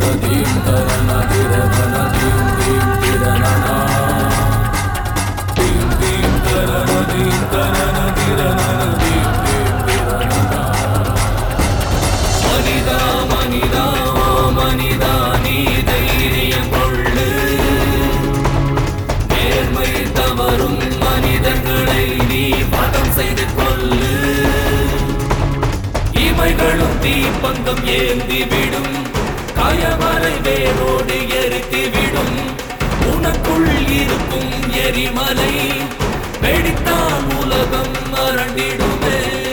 theme தரண திரணன தீம் தீம் திரணனா தீம் தீம் தரண தீம் தரண திரணன தீம் தீம் திரணனா மனிதா மனிதா ஓ மனிதா நீ தைரியம் கொள்ளு நேர்மை தவறும் மனிதர்களை நீ வதம் செய்து கொள்ளு இமைகளும் தீப்பந்தம் ஏந்தி விடும் கயவரை வேரோடு எரித்து விடும் உனக்குள் இருக்கும் எரிமலை வெடித்தால் உலகம் மறண்டிடுமே